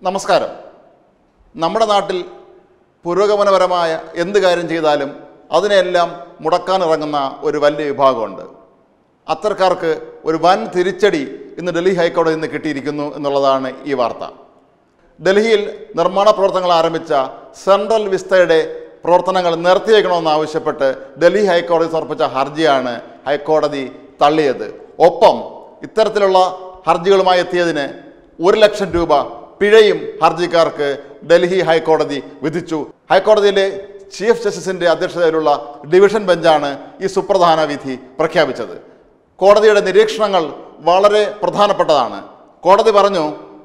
നമസ്കാരം നമ്മുടെ നാട്ടിൽ പുരോഗമനപരമായ എന്ത് കാര്യം ചെയ്താലും അതിനെല്ലാം മുടക്കാനിറങ്ങുന്ന ഒരു വലിയ വിഭാഗമുണ്ട് അത്തരക്കാർക്ക് ഒരു വൻ തിരിച്ചടി ഇന്ന് ഡൽഹി ഹൈക്കോടതിയിൽ നിന്ന് കിട്ടിയിരിക്കുന്നു എന്നുള്ളതാണ് ഈ വാർത്ത ഡൽഹിയിൽ നിർമ്മാണ പ്രവർത്തനങ്ങൾ ആരംഭിച്ച സെൻട്രൽ വിസ്തയുടെ പ്രവർത്തനങ്ങൾ നിർത്തിവെക്കണമെന്നാവശ്യപ്പെട്ട് ഡൽഹി ഹൈക്കോടതി സമർപ്പിച്ച ഹർജിയാണ് ഹൈക്കോടതി തള്ളിയത് ഒപ്പം ഇത്തരത്തിലുള്ള ഹർജികളുമായി എത്തിയതിന് ഒരു ലക്ഷം രൂപ പിഴയും ഹർജിക്കാർക്ക് ഡൽഹി ഹൈക്കോടതി വിധിച്ചു ഹൈക്കോടതിയിലെ ചീഫ് ജസ്റ്റിസിന്റെ അധ്യക്ഷതയിലുള്ള ഡിവിഷൻ ബെഞ്ചാണ് ഈ സുപ്രധാന വിധി പ്രഖ്യാപിച്ചത് കോടതിയുടെ നിരീക്ഷണങ്ങൾ വളരെ പ്രധാനപ്പെട്ടതാണ് കോടതി പറഞ്ഞു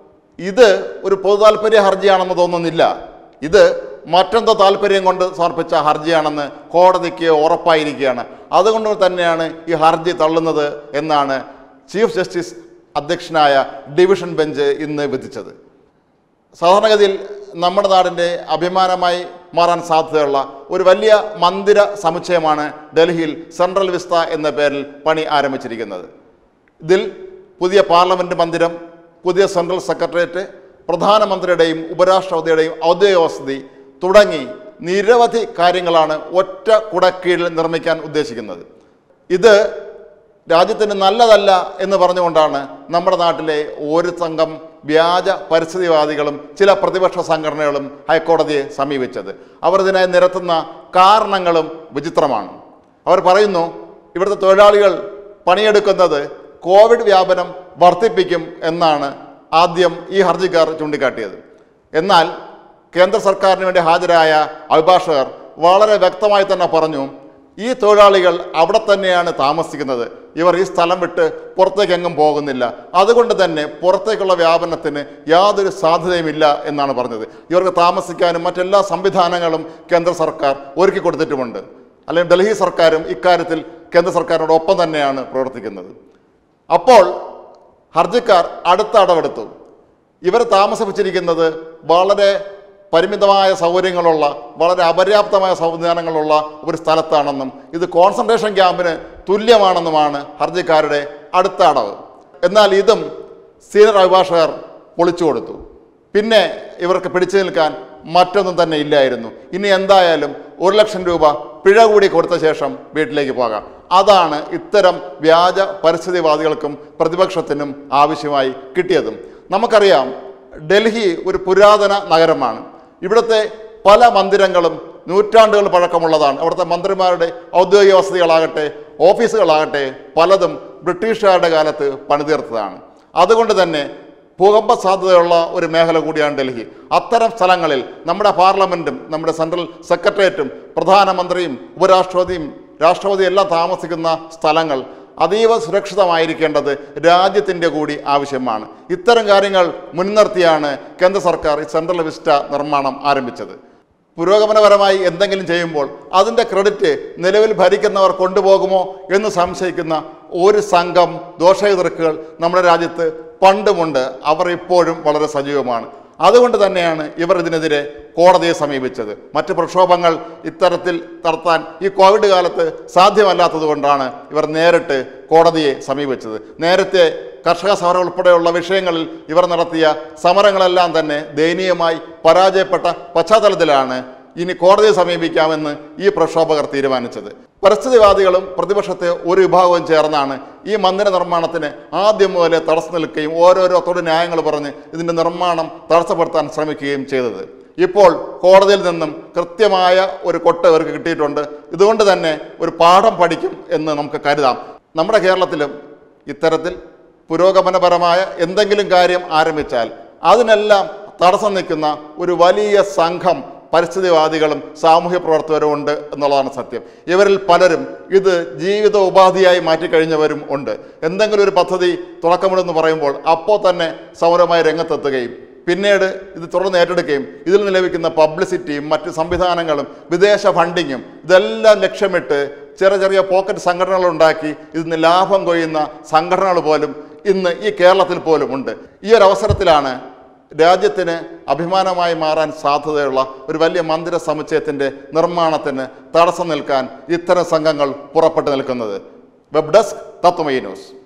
ഇത് ഒരു പൊതു താല്പര്യ ഹർജിയാണെന്ന് തോന്നുന്നില്ല ഇത് മറ്റെന്തോ താല്പര്യം കൊണ്ട് സമർപ്പിച്ച ഹർജിയാണെന്ന് കോടതിക്ക് ഉറപ്പായിരിക്കുകയാണ് അതുകൊണ്ട് തന്നെയാണ് ഈ ഹർജി തള്ളുന്നത് എന്നാണ് ചീഫ് ജസ്റ്റിസ് അധ്യക്ഷനായ ഡിവിഷൻ ബെഞ്ച് ഇന്ന് വിധിച്ചത് സാധാരണഗതിയിൽ നമ്മുടെ നാടിൻ്റെ അഭിമാനമായി മാറാൻ സാധ്യതയുള്ള ഒരു വലിയ മന്ദിര സമുച്ചയമാണ് ഡൽഹിയിൽ സെൻട്രൽ വിസ്ത എന്ന പേരിൽ പണി ആരംഭിച്ചിരിക്കുന്നത് ഇതിൽ പുതിയ പാർലമെൻറ്റ് മന്ദിരം പുതിയ സെൻട്രൽ സെക്രട്ടേറിയറ്റ് പ്രധാനമന്ത്രിയുടെയും ഉപരാഷ്ട്രപതിയുടെയും ഔദ്യോഗിക വസതി തുടങ്ങി നിരവധി കാര്യങ്ങളാണ് ഒറ്റ കുടക്കീഴിൽ നിർമ്മിക്കാൻ ഉദ്ദേശിക്കുന്നത് ഇത് രാജ്യത്തിന് നല്ലതല്ല എന്ന് പറഞ്ഞുകൊണ്ടാണ് നമ്മുടെ നാട്ടിലെ ഒരു സംഘം വ്യാജ പരിസ്ഥിതിവാദികളും ചില പ്രതിപക്ഷ സംഘടനകളും ഹൈക്കോടതിയെ സമീപിച്ചത് അവർ ഇതിനായി നിരത്തുന്ന കാരണങ്ങളും വിചിത്രമാണ് അവർ പറയുന്നു ഇവിടുത്തെ തൊഴിലാളികൾ പണിയെടുക്കുന്നത് കോവിഡ് വ്യാപനം വർദ്ധിപ്പിക്കും എന്നാണ് ആദ്യം ഈ ഹർജിക്കാർ ചൂണ്ടിക്കാട്ടിയത് എന്നാൽ കേന്ദ്ര സർക്കാരിന് വേണ്ടി ഹാജരായ അഭിഭാഷകർ വളരെ വ്യക്തമായി തന്നെ പറഞ്ഞു ഈ തൊഴിലാളികൾ അവിടെ തന്നെയാണ് താമസിക്കുന്നത് ഇവർ ഈ സ്ഥലം വിട്ട് പുറത്തേക്ക് എങ്ങും പോകുന്നില്ല അതുകൊണ്ട് തന്നെ പുറത്തേക്കുള്ള വ്യാപനത്തിന് യാതൊരു സാധ്യതയുമില്ല എന്നാണ് പറഞ്ഞത് ഇവർക്ക് താമസിക്കാനും മറ്റെല്ലാ സംവിധാനങ്ങളും കേന്ദ്ര സർക്കാർ ഒരുക്കി കൊടുത്തിട്ടുമുണ്ട് അല്ലെങ്കിൽ ഡൽഹി സർക്കാരും ഇക്കാര്യത്തിൽ കേന്ദ്ര സർക്കാരിനോടൊപ്പം തന്നെയാണ് പ്രവർത്തിക്കുന്നത് അപ്പോൾ ഹർജിക്കാർ അടുത്ത അടവെടുത്തു ഇവർ താമസിപ്പിച്ചിരിക്കുന്നത് വളരെ പരിമിതമായ സൗകര്യങ്ങളുള്ള വളരെ അപര്യാപ്തമായ സംവിധാനങ്ങളുള്ള ഒരു സ്ഥലത്താണെന്നും ഇത് കോൺസെൻട്രേഷൻ ക്യാമ്പിന് തുല്യമാണെന്നുമാണ് ഹർജിക്കാരുടെ അടുത്ത അടവ് എന്നാൽ ഇതും സീനിയർ അഭിഭാഷകർ പൊളിച്ചു കൊടുത്തു പിന്നെ ഇവർക്ക് പിടിച്ചു നിൽക്കാൻ മറ്റൊന്നും തന്നെ ഇല്ലായിരുന്നു ഇനി എന്തായാലും ഒരു ലക്ഷം രൂപ പിഴ കൂടി കൊടുത്ത ശേഷം വീട്ടിലേക്ക് പോകാം അതാണ് ഇത്തരം വ്യാജ പരിസ്ഥിതിവാദികൾക്കും പ്രതിപക്ഷത്തിനും ആവശ്യമായി കിട്ടിയതും നമുക്കറിയാം ഡൽഹി ഒരു പുരാതന നഗരമാണ് ഇവിടുത്തെ പല മന്ദിരങ്ങളും നൂറ്റാണ്ടുകൾ പഴക്കമുള്ളതാണ് അവിടുത്തെ മന്ത്രിമാരുടെ ഔദ്യോഗിക വസതികളാകട്ടെ ഓഫീസുകളാകട്ടെ പലതും ബ്രിട്ടീഷുകാരുടെ കാലത്ത് പണിതീർത്തതാണ് അതുകൊണ്ട് തന്നെ ഭൂകമ്പ സാധ്യതയുള്ള ഒരു മേഖല കൂടിയാണ് ഡൽഹി അത്തരം സ്ഥലങ്ങളിൽ നമ്മുടെ പാർലമെൻറ്റും നമ്മുടെ സെൻട്രൽ സെക്രട്ടേറിയറ്റും പ്രധാനമന്ത്രിയും ഉപരാഷ്ട്രപതിയും രാഷ്ട്രപതിയും എല്ലാം താമസിക്കുന്ന സ്ഥലങ്ങൾ അതീവ സുരക്ഷിതമായിരിക്കേണ്ടത് രാജ്യത്തിൻ്റെ കൂടി ആവശ്യമാണ് ഇത്തരം കാര്യങ്ങൾ മുൻനിർത്തിയാണ് കേന്ദ്ര സർക്കാർ ഈ സെൻട്രൽ വിസ്റ്റ നിർമ്മാണം ആരംഭിച്ചത് പുരോഗമനപരമായി എന്തെങ്കിലും ചെയ്യുമ്പോൾ അതിൻ്റെ ക്രെഡിറ്റ് നിലവിൽ ഭരിക്കുന്നവർ കൊണ്ടുപോകുമോ എന്ന് സംശയിക്കുന്ന ഒരു സംഘം ദോഷഎതിർക്കുകൾ നമ്മുടെ രാജ്യത്ത് പണ്ടുമുണ്ട് അവർ ഇപ്പോഴും വളരെ സജീവമാണ് അതുകൊണ്ട് തന്നെയാണ് ഇവർ ഇതിനെതിരെ കോടതിയെ സമീപിച്ചത് മറ്റ് പ്രക്ഷോഭങ്ങൾ ഇത്തരത്തിൽ നടത്താൻ ഈ കോവിഡ് കാലത്ത് സാധ്യമല്ലാത്തത് കൊണ്ടാണ് ഇവർ നേരിട്ട് കോടതിയെ സമീപിച്ചത് നേരത്തെ കർഷക സമരം ഉൾപ്പെടെയുള്ള വിഷയങ്ങളിൽ ഇവർ നടത്തിയ സമരങ്ങളെല്ലാം തന്നെ ദയനീയമായി പരാജയപ്പെട്ട പശ്ചാത്തലത്തിലാണ് ഇനി കോടതിയെ സമീപിക്കാമെന്ന് ഈ പ്രക്ഷോഭകർ തീരുമാനിച്ചത് പരിസ്ഥിതിവാദികളും പ്രതിപക്ഷത്തെ ഒരു വിഭാഗവും ചേർന്നാണ് ഈ മന്ദിര നിർമ്മാണത്തിന് ആദ്യം മുതലേ തടസ്സം നിൽക്കുകയും ഓരോരോ തൊഴിൽ ന്യായങ്ങൾ പറഞ്ഞ് ഇതിൻ്റെ നിർമ്മാണം തടസ്സപ്പെടുത്താൻ ശ്രമിക്കുകയും ചെയ്തത് ഇപ്പോൾ കോടതിയിൽ നിന്നും കൃത്യമായ ഒരു കൊട്ട ഇവർക്ക് കിട്ടിയിട്ടുണ്ട് ഇതുകൊണ്ട് തന്നെ ഒരു പാഠം പഠിക്കും എന്ന് നമുക്ക് കരുതാം നമ്മുടെ കേരളത്തിലും ഇത്തരത്തിൽ പുരോഗമനപരമായ എന്തെങ്കിലും കാര്യം ആരംഭിച്ചാൽ അതിനെല്ലാം തടസ്സം നിൽക്കുന്ന ഒരു വലിയ സംഘം പരിസ്ഥിതിവാദികളും സാമൂഹ്യ പ്രവർത്തകരും ഉണ്ട് എന്നുള്ളതാണ് സത്യം ഇവരിൽ പലരും ഇത് ജീവിത ഉപാധിയായി മാറ്റിക്കഴിഞ്ഞവരും ഉണ്ട് എന്തെങ്കിലും ഒരു പദ്ധതി തുടക്കമിടുന്നു പറയുമ്പോൾ അപ്പോൾ തന്നെ സമരമായി രംഗത്തെത്തുകയും പിന്നീട് ഇത് തുടർന്ന് ഏറ്റെടുക്കുകയും ഇതിൽ നിന്ന് ലഭിക്കുന്ന പബ്ലിസിറ്റിയും മറ്റ് സംവിധാനങ്ങളും വിദേശ ഫണ്ടിങ്ങും ഇതെല്ലാം ലക്ഷ്യമിട്ട് ചെറിയ ചെറിയ പോക്കറ്റ് സംഘടനകൾ ഉണ്ടാക്കി ഇതിന് ലാഭം കൊയ്യുന്ന സംഘടനകൾ പോലും ഇന്ന് ഈ കേരളത്തിൽ പോലും ഉണ്ട് ഈ ഒരു അവസരത്തിലാണ് രാജ്യത്തിന് അഭിമാനമായി മാറാൻ സാധ്യതയുള്ള ഒരു വലിയ മന്ദിര സമുച്ചയത്തിൻ്റെ നിർമ്മാണത്തിന് തടസ്സം നിൽക്കാൻ ഇത്തരം സംഘങ്ങൾ പുറപ്പെട്ടു നിൽക്കുന്നത് വെബ് ഡെസ്ക് തത്വമയി ന്യൂസ്